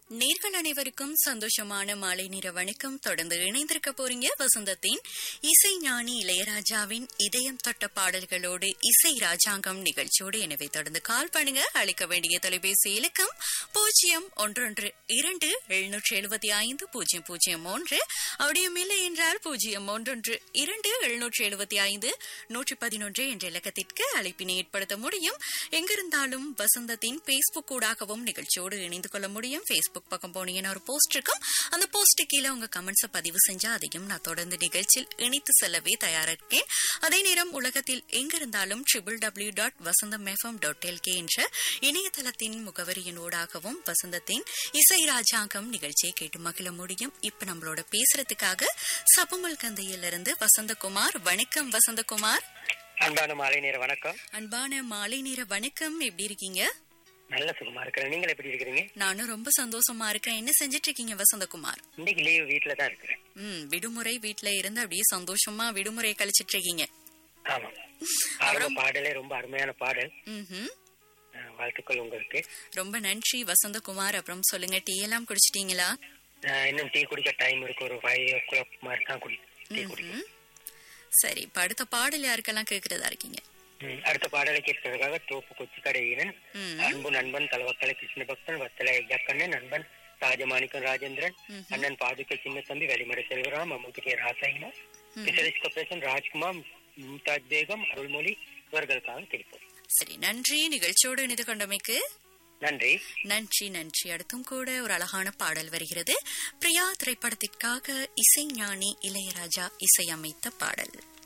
நேர்கள் அனைவருக்கும் சந்தோஷமான மாலை நேர வணக்கம் தொடர்ந்து இணைந்திருக்க போறீங்க வசந்தத்தின் இசை ஞானி இளையராஜாவின் இதயம் தொட்ட பாடல்களோடு இசை ராஜாங்கம் நிகழ்ச்சியோடு எனவே தொடர்ந்து கால் பண்ணுங்க அழைக்க வேண்டிய தொலைபேசி இலக்கம் பூஜ்ஜியம் ஒன்றொன்று இரண்டு எழுநூற்றி எழுபத்தி ஐந்து பூஜ்ஜியம் பூஜ்ஜியம் மூன்று அப்படியும் இல்லை என்றால் பூஜ்ஜியம் ஒன்றொன்று இரண்டு எழுநூற்றி எழுபத்தி ஐந்து நூற்றி பதினொன்று என்ற இலக்கத்திற்கு அழைப்பினை ஏற்படுத்த முடியும் எங்கிருந்தாலும் வசந்தத்தின் பேஸ்புக் ஊடாகவும் நிகழ்ச்சியோடு இணைந்து கொள்ள முடியும் பேஸ்புக் பக்கம் போனீங்கன்னா ஒரு போஸ்ட் இருக்கும் அந்த போஸ்ட் கீழே உங்க கமெண்ட்ஸை பதிவு செஞ்சா அதையும் நான் தொடர்ந்து நிகழ்ச்சியில் இணைத்து செல்லவே தயாரா இருக்கேன் அதே நேரம் உலகத்தில் எங்கிருந்தாலும் triple W dot Vasantham FM dot LK என்ற இணையதளத்தின் முகவரியின் ஊடாகவும் வசந்தத்தின் இசை ராஜாங்கம் நிகழ்ச்சியை கேட்டு மகிழ முடியும் இப்ப நம்மளோட பேசுறதுக்காக சபமல் கந்தையிலிருந்து வசந்தகுமார் வணக்கம் வசந்தகுமார் அன்பான மாலை நேர வணக்கம் அன்பான மாலை நேர வணக்கம் எப்படி இருக்கீங்க நல்ல சுகமா இருக்கிறேன் நீங்கள் எப்படி இருக்கிறீங்க நானும் ரொம்ப சந்தோஷமா இருக்கேன் என்ன செஞ்சிட்டு இருக்கீங்க வசந்தகுமார் இன்னைக்கு லீவு வீட்ல தான் இருக்கிறேன் ம் விடுமுறை வீட்ல இருந்து அப்படியே சந்தோஷமா விடுமுறையை கழிச்சிட்டு இருக்கீங்க ஆமா ஆரம்ப பாடலே ரொம்ப அருமையான பாடல் ம்ஹும். அஹ், வாழ்த்துக்கள் உங்களுக்கு ரொம்ப நன்றி வசந்தகுமார் அப்புறம் சொல்லுங்க டீ எல்லாம் குடிச்சிட்டீங்களா அஹ், இன்னும் டீ குடிக்க டைம் இருக்கு ஒரு ஃபைவ் ஓ கிளாக் மாதிரி தான் குடி டீ குடிக்கும் ம்ஹும். சரி இப்ப அடுத்த பாடல் யாருக்கெல்லாம் கேக்குறதா இருக்கீங்க ம், அடுத்த பாடலை கேட்கறதுக்காக தோப்பு கொச்சி கடையினன் ம். அன்பு நண்பன் தலவக்கலை கிருஷ்ண பக்தன் வத்தலை ஐயாக்கண்ணன் நண்பன் ராஜமாணிக்கம் ராஜேந்திரன் அண்ணன் பாதுகை சின்னத்தம்பி வெளிமடை செல்வராம் அம்முக்கிட்டே ராசாயினா பிசரிஸ் கார்பரேஷன் ராஜ்குமார் மும்தாஜ் பேகம் அருள்மொழி இவர்களுக்காக கேட்போம் சரி நன்றி நிகழ்ச்சியோடு இணைந்து கொண்டமைக்கு நன்றி நன்றி நன்றி அடுத்தும் கூட ஒரு அழகான பாடல் வருகிறது பிரியா திரைப்படத்திற்காக இசை ஞானி இளையராஜா இசையமைத்த பாடல்